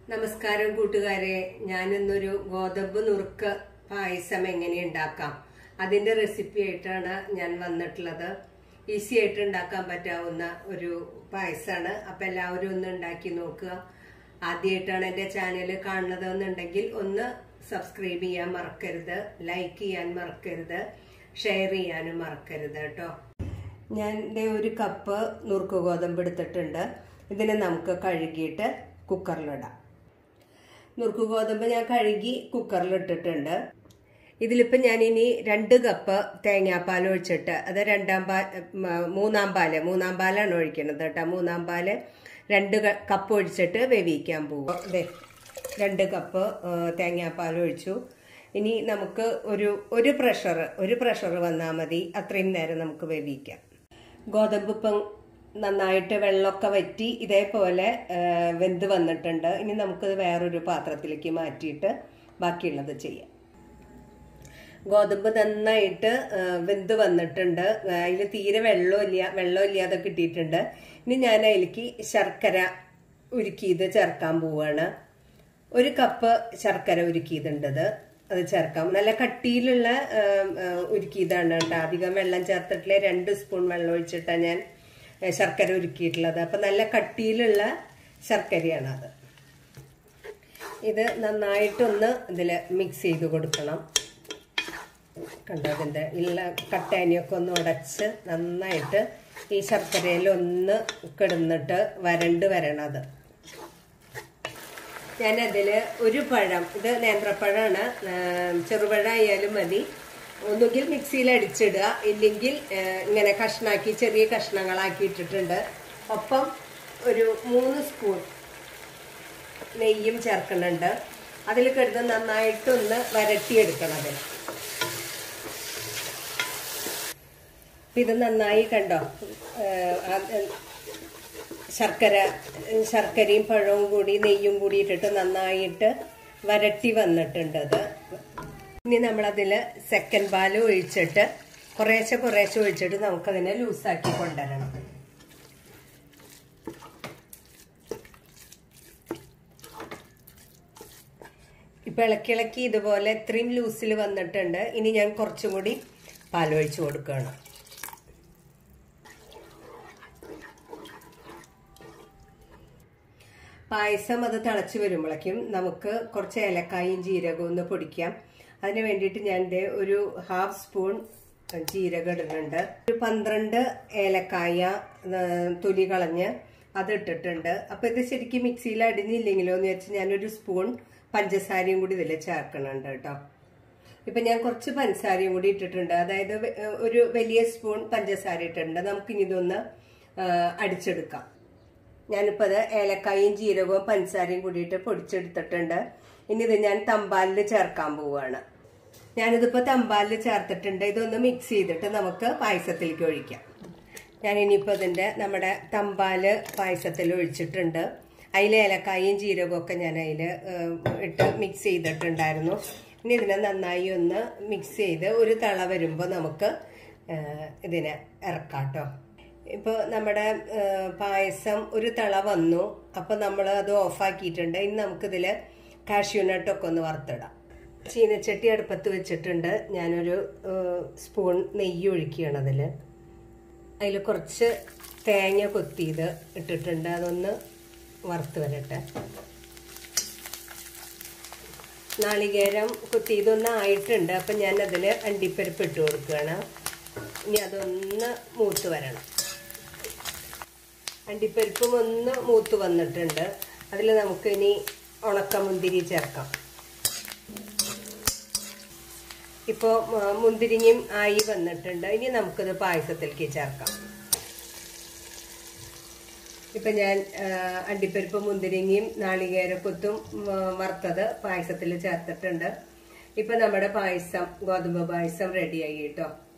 നമസ്കാരം കൂട്ടുകാരെ ഞാനിന്നൊരു ഗോതമ്പ് നുറുക്ക് പായസം എങ്ങനെ ഉണ്ടാക്കാം അതിന്റെ റെസിപ്പി ആയിട്ടാണ് ഞാൻ വന്നിട്ടുള്ളത് ഈസി ആയിട്ട് ഉണ്ടാക്കാൻ പറ്റാവുന്ന ഒരു പായസമാണ് അപ്പൊ എല്ലാവരും ഒന്ന് ഉണ്ടാക്കി നോക്കുക ആദ്യമായിട്ടാണ് എന്റെ ചാനൽ കാണുന്നത് എന്നുണ്ടെങ്കിൽ ഒന്ന് സബ്സ്ക്രൈബ് ചെയ്യാൻ മറക്കരുത് ലൈക്ക് ചെയ്യാൻ മറക്കരുത് ഷെയർ ചെയ്യാനും മറക്കരുത് കേട്ടോ ഞാൻ ദേ ഒരു കപ്പ് നുറുക്ക് ഗോതമ്പ് എടുത്തിട്ടുണ്ട് ഇതിനെ നമുക്ക് കഴുകിയിട്ട് കുക്കറിലിടാം നുറുക്ക് ഗോതമ്പ് ഞാൻ കഴുകി കുക്കറിൽ ഇട്ടിട്ടുണ്ട് ഇതിലിപ്പോൾ ഞാൻ ഇനി രണ്ട് കപ്പ് തേങ്ങാപ്പാൽ ഒഴിച്ചിട്ട് അത് രണ്ടാം പാൽ മ- മൂന്നാം പാല് മൂന്നാം പാലാണ് ഒഴിക്കുന്നത് കേട്ടോ മൂന്നാം പാല് രണ്ട് ക- കപ്പ് ഒഴിച്ചിട്ട് വേവിക്കാൻ പോകും അതെ രണ്ട് കപ്പ് ആ, തേങ്ങാപ്പാൽ ഒഴിച്ചു ഇനി നമുക്ക് ഒരു ഒരു പ്രഷർ ഒരു പ്രഷർ വന്നാൽ മതി അത്രയും നേരം നമുക്ക് വേവിക്കാം ഗോതമ്പ് ഇപ്പം നന്നായിട്ട് വെള്ളമൊക്കെ വറ്റി ഇതേപോലെ ആ, വെന്ത് വന്നിട്ടുണ്ട് ഇനി നമുക്കത് വേറൊരു പാത്രത്തിലേക്ക് മാറ്റിയിട്ട് ബാക്കിയുള്ളത് ചെയ്യാം ഗോതമ്പ് നന്നായിട്ട് ആ, വെന്ത് വന്നിട്ടുണ്ട് അതിൽ തീരെ വെള്ളമില്ല വെള്ളമില്ലാതെ കിട്ടിയിട്ടുണ്ട് ഇനി ഞാൻ അതിലേക്ക് ശർക്കര ഉരുക്കിയത് ചേർക്കാൻ പോവാണ് ഒരു കപ്പ് ശർക്കര ഉരുക്കിയതുണ്ടത് അത് ചേർക്കാം നല്ല കട്ടിയിലുള്ള ആ, ആ, ഉരുക്കിയതാണ് കേട്ടോ അധികം വെള്ളം ചേർത്തിട്ടില്ല രണ്ട് സ്പൂൺ വെള്ളം ഒഴിച്ചിട്ടാണ് ഞാൻ ആ, ശർക്കര ഉരുക്കിയിട്ടുള്ളത് അപ്പം നല്ല കട്ടിയിലുള്ള ശർക്കരയാണ് അത് ഇത് നന്നായിട്ടൊന്ന് ഇതിൽ മിക്സ് ചെയ്ത് കൊടുക്കണം കണ്ടോ അതിൻ്റെ ഉള്ള കട്ടാനിയൊക്കെ ഒന്ന് ഉടച്ച് നന്നായിട്ട് ഈ ശർക്കരയിൽ ഒന്ന് കിടന്നിട്ട് വരണ്ട് വരണം അത് ഞാനതിൽ ഒരു പഴം ഇത് നേന്ത്രപ്പഴമാണ് ചെറുപഴം ആയാലും മതി ഒന്നുകിൽ മിക്സിയിൽ അടിച്ചിടുക ഇല്ലെങ്കിൽ ആ, ഇങ്ങനെ കഷ്ണാക്കി ചെറിയ കഷ്ണങ്ങളാക്കി ഇട്ടിട്ടുണ്ട് ഒപ്പം ഒരു മൂന്ന് സ്പൂൺ നെയ്യും ചേർക്കുന്നുണ്ട് അതിൽ കിടന്ന് നന്നായിട്ടൊന്ന് വരട്ടിയെടുക്കണം അതിൽ അപ്പൊ ഇത് നന്നായി കണ്ടോ ഏഹ് അത് ശർക്കര ശർക്കരയും പഴവും കൂടി നെയ്യും കൂടി ഇട്ടിട്ട് നന്നായിട്ട് വരട്ടി വന്നിട്ടുണ്ട് അത് ഇനി നമ്മളതിൽ സെക്കൻഡ് പാല് ഒഴിച്ചിട്ട് കുറേശ്ശെ കുറേശ്ശെ ഒഴിച്ചിട്ട് നമുക്കതിനെ ലൂസാക്കി കൊണ്ടുവരണം ഇപ്പൊ ഇളക്കി ഇളക്കി ഇതുപോലെ ഇത്രയും ലൂസിൽ വന്നിട്ടുണ്ട് ഇനി ഞാൻ കുറച്ചും കൂടി പാലൊഴിച്ച് കൊടുക്കുകയാണ് പായസം അത് തിളച്ച് വരുമ്പോഴേക്കും നമുക്ക് കുറച്ച് ഏലക്കായും ജീരകവും ഒന്ന് പൊടിക്കാം അതിന് വേണ്ടിയിട്ട് ഞാൻ ദേ ഒരു ഹാഫ് സ്പൂൺ ജീരകം ഇടുന്നുണ്ട് ഒരു പന്ത്രണ്ട് ഏലക്കായ ആ, തൊലി കളഞ്ഞ് അത് ഇട്ടിട്ടുണ്ട് അപ്പൊ ഇത് ശരിക്കും മിക്സിയിൽ അടിഞ്ഞില്ലെങ്കിലോ എന്ന് വെച്ച് ഞാനൊരു സ്പൂൺ പഞ്ചസാരയും കൂടി ഇതിൽ ചേർക്കണുണ്ട് കേട്ടോ ഇപ്പൊ ഞാൻ കുറച്ച് പഞ്ചസാരയും കൂടി ഇട്ടിട്ടുണ്ട് അതായത് വെ- ഒരു വലിയ സ്പൂൺ പഞ്ചസാര ഇട്ടിട്ടുണ്ട് നമുക്കിനി ഇതൊന്ന് ആ, അടിച്ചെടുക്കാം ഞാനിപ്പോൾ അത് ഏലക്കായും ജീരകവും പഞ്ചസാരയും കൂടിയിട്ട് പൊടിച്ചെടുത്തിട്ടുണ്ട് ഇനി ഇത് ഞാൻ തമ്പാലിൽ ചേർക്കാൻ പോവുകയാണ് ഞാനിതിപ്പോൾ തമ്പാലിൽ ചേർത്തിട്ടുണ്ട് ഇതൊന്ന് മിക്സ് ചെയ്തിട്ട് നമുക്ക് പായസത്തിലേക്ക് ഒഴിക്കാം ഞാൻ ഇനിയിപ്പോൾ ഇതിൻ്റെ നമ്മുടെ തമ്പാല് പായസത്തിൽ ഒഴിച്ചിട്ടുണ്ട് അതിൽ ഏലക്കായും ജീരകവും ഒക്കെ ഞാൻ അതിൽ ഇട്ട് മിക്സ് ചെയ്തിട്ടുണ്ടായിരുന്നു ഇനി ഇതിനെ നന്നായി ഒന്ന് മിക്സ് ചെയ്ത് ഒരു തള വരുമ്പോൾ നമുക്ക് ഏഹ്, ഇതിനെ ഇറക്കാം കേട്ടോ ഇപ്പോൾ നമ്മുടെ ഏഹ്, പായസം ഒരു തള വന്നു അപ്പോൾ നമ്മൾ അത് ഓഫാക്കിയിട്ടുണ്ട് ഇനി നമുക്കിതിൽ കാഷ്യൂനട്ടൊക്കെ ഒന്ന് വറുത്തിടാം ചീനച്ചട്ടി അടുപ്പത്ത് വെച്ചിട്ടുണ്ട് ഞാനൊരു ഏഹ്, സ്പൂൺ നെയ്യ് ഒഴിക്കുകയാണ് അതിൽ അതിൽ കുറച്ച് തേങ്ങ കൊത്തിയത് ഇട്ടിട്ടുണ്ട് അതൊന്ന് വറുത്ത് വരട്ടെ നാളികേരം കൊത്തിയതൊന്ന് ആയിട്ടുണ്ട് അപ്പം ഞാൻ അതിൽ അണ്ടിപ്പരിപ്പ് ഇട്ട് കൊടുക്കുകയാണ് ഇനി അതൊന്ന് മൂത്ത് വരണം അണ്ടിപ്പരിപ്പും ഒന്ന് മൂത്ത് വന്നിട്ടുണ്ട് അതിൽ നമുക്ക് ഇനി ഉണക്കമുന്തിരി ചേർക്കാം ഇപ്പോൾ മുന്തിരിങ്ങയും ആയി വന്നിട്ടുണ്ട് ഇനി നമുക്കിത് പായസത്തിലേക്ക് ചേർക്കാം ഇപ്പം ഞാൻ ആ, അണ്ടിപ്പരിപ്പ് മുന്തിരിങ്ങയും നാളികേരക്കൊത്തും ആ, വറുത്തത് പായസത്തിൽ ചേർത്തിട്ടുണ്ട് ഇപ്പം നമ്മുടെ പായസം ഗോതമ്പ് പായസം റെഡിയായി കേട്ടോ